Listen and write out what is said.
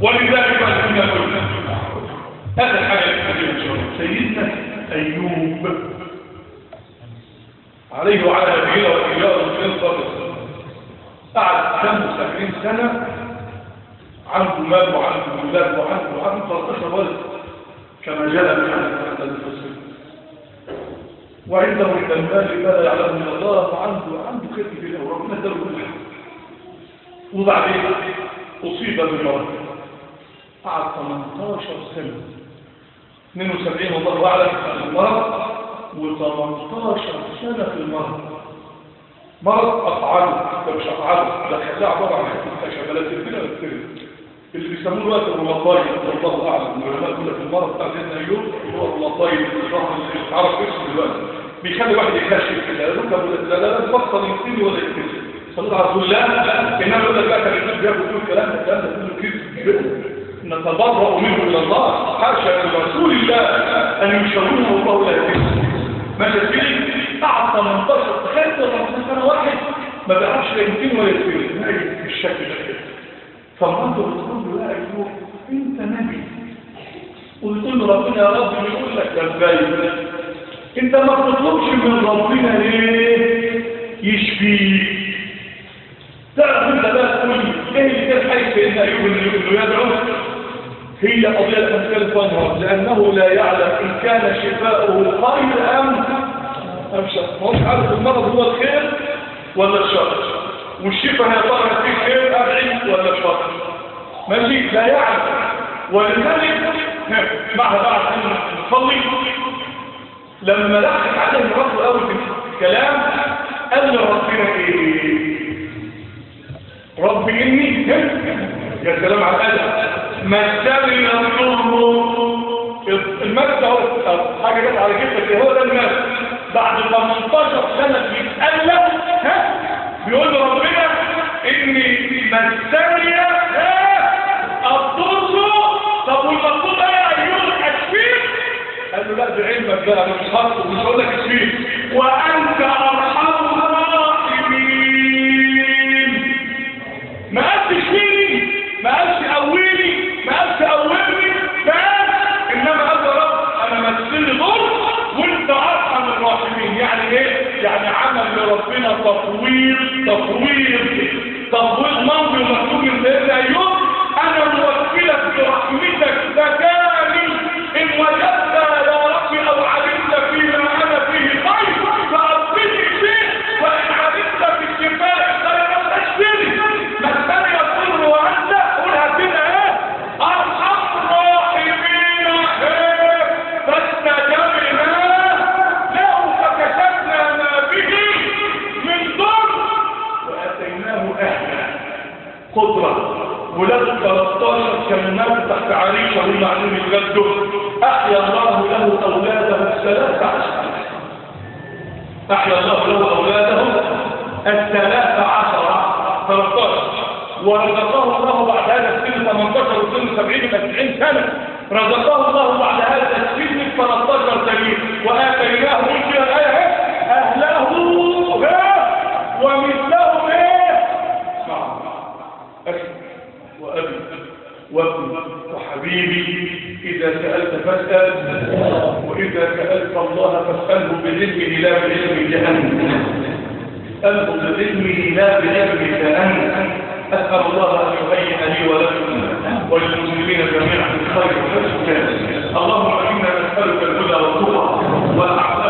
ولذلك الدنيا كلها هذا الحاجة الكبيرة سيدنا أيوب عليه وعلى نبينا وإياه من صادق قعد 75 سنة عنده مال وعنده أولاد وعنده وعنده 13 ولد كما جاء في حديث الفصل وعنده من المال ما لا يعلم من الله وعنده عنده خير كبير وربنا اداله كل حاجه وبعدين اصيب بمرض قعد 18 سنه 72 والله اعلم في المرض و18 سنه في المرض مرض اقعده ده مش اقعده ده خلاها عباره عن حته خشبه تبتدي ولا تبتدي اللي بيسموه الوقت الرمضاني والله اعلم العلماء يقول لك المرض بتاع سيدنا ايوب هو الرمضاني اللي عرف اسمه دلوقتي بيخلي واحد يكشف كده يقول لك لا لا لا تبطل يكتب ولا يكتب صلى على رسول الله انما يقول لك بقى كان الناس بياخدوا كل الكلام ده الكلام ده كله كذب نتبرأ منه الى الله حاشا لرسول الله ان يشاوره الله لا يكذب ماشي سيدي قعد 18 تخيل 18 سنه واحد ما بيعرفش لا يمكن ولا يكتب ناجي بالشكل ده كده فالرب بتقول له يا ايوب انت نبي وتقول له ربنا يا رب يقول لك لبيك انت ما بتطلبش من ربنا ليه يشفيك تعرف انت بقى تقول ايه اللي كان حي سيدنا ايوب انه يدعو هي قضيه الامثال فانهر لانه لا يعلم ان كان شفاؤه خير ام ام شر ما هوش عارف المرض هو الخير ولا الشر والشفاء هي طبعا فيه خير ادعي ولا شر ماشي لا يعلم ولذلك بعد بعد ان نصلي لما لحق عليه مراته قوي في الكلام قال له ربنا ايه رب اني يا سلام على الادب مسني الضر المس اهو حاجه جت على كتفك هو ده المس بعد 18 سنه بيتالم ها بيقول له ربنا اني مسني الضر طب والمطلوب ايه يا ايوب اشفيك قال له لا بعلمك بقى انا مش هطلب مش هقول لك اشفيك وانت ارحم الراحمين ما قالش اشفيني ما قالش قويني ما قالش قومني ما قالش انما قال يا رب انا مثلني ضر وانت ارحم الراحمين يعني ايه يعني عمل لربنا تطوير تطوير تطوير ماضي ومكتوب من سيدنا ايوب انا موكلك برحمتك مكاني ان وجدت يا ربي او علمت فيما انا فيه خير فاثبتني فيه وان علمت في الشفاء فلا تشفني مسني الضر وانت قولها كده ايه ارحم الراحمين ايه فاستجبنا له فكشفنا ما به من ضر واتيناه اهلا قدره ولاد 13 كلمات تحت عريشه هم عاملين يتغدوا احيا الله له اولاده الثلاث عشر احيا الله له اولاده الثلاث عشر 13 ورزقه الله بعد هذا السن 18 وسن 70 90 سنه رزقه الله بعد هذا السن 13 سنين واتيناه من الايه اهله ومثلهم ايه أخي وأبي وابني وحبيبي إذا سألت فاسأل وإذا سألت الله فاسأله بعلمه لا بعلم جهنم أسأله بعلمه لا بعلم جهنم أسأل الله أن يهيئ لي ولكم وللمسلمين جميعا الخير والحسن اللهم إنا نسألك الهدى والتقى والعفو